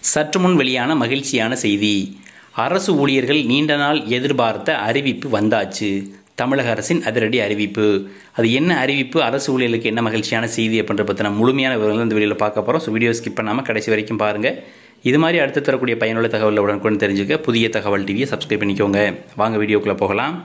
சற்று முன் வெளியான மகிழ்ச்சியான செய்தி அரசு ஊழியர்கள் நீண்ட நாள் எதிர்பார்த்த அறிவிப்பு வந்தாச்சு தமிழக அரசின் அதிரடி அறிவிப்பு அது என்ன அறிவிப்பு அரசு ஊழியர்களுக்கு என்ன மகிழ்ச்சியான செய்தி அப்படின்ற பற்றின முழுமையான விவரங்கள் இந்த வீடியோவில் பார்க்க போகிறோம் ஸோ வீடியோ ஸ்கிப் பண்ணாமல் கடைசி வரைக்கும் பாருங்கள் இது மாதிரி அடுத்து தரக்கூடிய பயனுள்ள தகவல் உடனுக்குடன் தெரிஞ்சுக்க புதிய தகவல் டிவியை சப்ஸ்கிரைப் பண்ணிக்கோங்க வாங்க வீடியோக்குள்ளே போகலாம்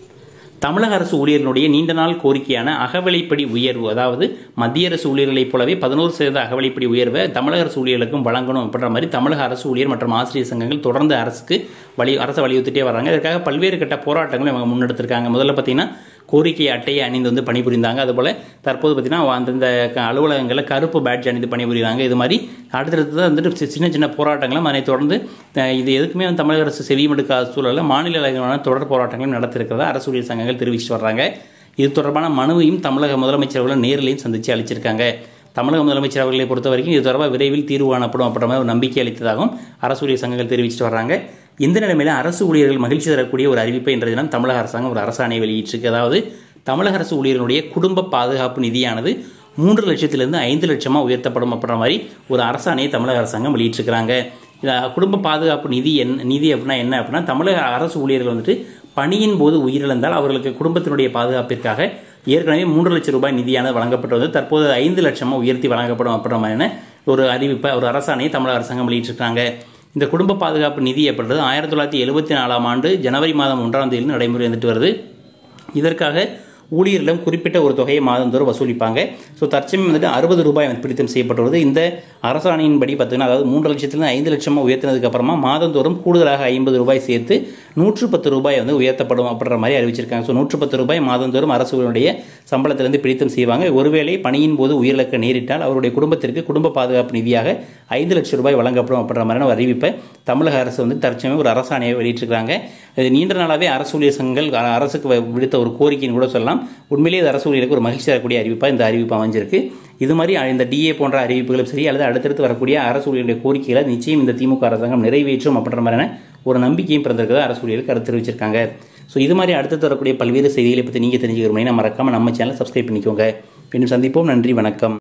தமிழக அரசு ஊழியர்களுடைய நீண்ட நாள் கோரிக்கையான அகவிலைப்படி உயர்வு அதாவது மத்திய அரசு ஊழியர்களைப் போலவே பதினோரு சதவீத அகவிலைப்படி உயர்வை தமிழக அரசு ஊழியர்களுக்கும் வழங்கணும் அப்படின்ற மாதிரி தமிழக அரசு ஊழியர் மற்றும் ஆசிரியர் சங்கங்கள் தொடர்ந்து அரசுக்கு வலி அரசை வலியுறுத்திட்டே வராங்க இதற்காக பல்வேறு கட்ட போராட்டங்களும் இவங்க முன்னெடுத்திருக்காங்க முதல்ல பார்த்தீங்கன்னா கோரிக்கை அட்டையை அணிந்து வந்து பணிபுரிந்தாங்க அதுபோல் தற்போது பார்த்தீங்கன்னா அந்தந்த க- அலுவலகங்களில் கருப்பு பேட்ஜ் அணிந்து பணிபுரிகிறாங்க இது மாதிரி அடுத்தடுத்து வந்துட்டு சி- சின்ன சின்ன போராட்டங்களும் அதனை தொடர்ந்து அஹ், இது எதுக்குமே வந்து தமிழக அரசு செவிமடுக்காத சூழலில் மாநில அளவிலான தொடர் போராட்டங்களும் நடத்திருக்கிறதா அரசு ஊழியர் சங்கங்கள் தெரிவிச்சுட்டு வர்றாங்க இது தொடர்பான மனுவையும் தமிழக முதலமைச்சர் அவர்கள் நேரிலையும் சந்தித்து அளிச்சிருக்காங்க தமிழக முதலமைச்சர் அவர்களை பொறுத்த வரைக்கும் இது தொடர்பாக விரைவில் தீர்வு காணப்படும் அப்படின்ற மாதிரி ஒரு நம்பிக்கை அளித்ததாகவும் அரசு ஊழியர் சங்கங்கள் தெரிவிச்சிட்டு வர்றாங்க இந்த நிலைமையில் அரசு ஊழியர்கள் மகிழ்ச்சி தரக்கூடிய ஒரு அறிவிப்பை இன்றைய தினம் தமிழக அரசாங்கம் ஒரு அரசாணை வெளியிட்டிருக்கு அதாவது தமிழக அரசு ஊழியர்களுடைய குடும்ப பாதுகாப்பு நிதியானது மூன்று லட்சத்திலிருந்து ஐந்து லட்சமாக உயர்த்தப்படும் அப்படின்ற மாதிரி ஒரு அரசாணையை தமிழக அரசாங்கம் வெளியிட்டிருக்கிறாங்க இந்த குடும்ப பாதுகாப்பு நிதி என் நிதி அப்படின்னா என்ன அப்படின்னா தமிழக அரசு ஊழியர்கள் வந்துட்டு பணியின் போது உயிரிழந்தால் அவர்களுக்கு குடும்பத்தினுடைய பாதுகாப்பிற்காக ஏற்கனவே மூன்று லட்சம் ரூபாய் நிதியானது வழங்கப்பட்டு வந்து தற்போது ஐந்து லட்சமாக உயர்த்தி வழங்கப்படும் அப்படின்ற மாதிரியான ஒரு அறிவிப்பை ஒரு அரசாணையை தமிழக அரசாங்கம் வெளியிட்டிருக்காங்க இந்த குடும்ப பாதுகாப்பு நிதி அப்படின்றது ஆயிரத்தி தொள்ளாயிரத்தி எழுபத்தி நாலாம் ஆண்டு ஜனவரி மாதம் ஒன்றாம் தேதி நடைமுறை வந்துட்டு வருது இதற்காக ஊழியர்களிடம் குறிப்பிட்ட ஒரு தொகையை மாதந்தோறும் வசூலிப்பாங்க ஸோ தற்சமயம் வந்துட்டு அறுபது ரூபாய் வந்து பிடித்தம் செய்யப்பட்டுள்ளது இந்த அரசாணையின்படி பார்த்தீங்கன்னா அதாவது மூன்று லட்சத்திலிருந்து ஐந்து லட்சமாக உயர்த்தினதுக்கு அப்புறமா மாதந்தோறும் கூடுதலாக ஐம்பது ரூபாய் சேர்த்து நூற்று பத்து ரூபாய் வந்து உயர்த்தப்படும் அப்படின்ற மாதிரி அறிவிச்சிருக்காங்க ஸோ நூற்று பத்து ரூபாய் மாதந்தோறும் அரசுடைய சம்பளத்திலிருந்து பிடித்தம் செய்வாங்க ஒருவேளை பணியின் போது உயிரிழக்க நேரிட்டால் அவருடைய குடும்பத்திற்கு குடும்ப பாதுகாப்பு நிதியாக ஐந்து லட்சம் ரூபாய் வழங்கப்படும் அப்படின்ற மாதிரியான ஒரு அறிவிப்பை தமிழக அரசு வந்து தற்சமயம் ஒரு அரசாணையை வெளியிட்டிருக்காங்க இது நீண்ட நாளாகவே அரசு ஊழியர் சங்கங்கள் அ- அரசுக்கு வ- விடுத்த ஒரு கோரிக்கைன்னு கூட சொல்லலாம் உண்மையிலேயே இது அரசு ஊழியருக்கு ஒரு மகிழ்ச்சி தரக்கூடிய அறிவிப்பாக இந்த அறிவிப்பு அமைஞ்சிருக்கு இது மாதிரி அ- இந்த டிஏ போன்ற அறிவிப்புகளும் சரி அல்லது அடுத்தடுத்து வரக்கூடிய அரசு ஊழியருடைய கோரிக்கைகளை நிச்சயம் இந்த திமுக அரசாங்கம் நிறைவேற்றும் அப்படின்ற மாதிரியான ஒரு நம்பிக்கையும் பிறந்திருக்கிறதா அரசு ஊழியருக்கு கருத்து தெரிவிச்சிருக்காங்க ஸோ இது மாதிரி அடுத்து வரக்கூடிய பல்வேறு செய்திகளை பற்றி நீங்கள் தெரிஞ்சுக்கிறோம் மறக்காமல் நம்ம சேனலை சப்ஸ்கிரைப் பண்ணிக்கோங்க பின்னர் சந்திப்போம் நன்றி வணக்கம்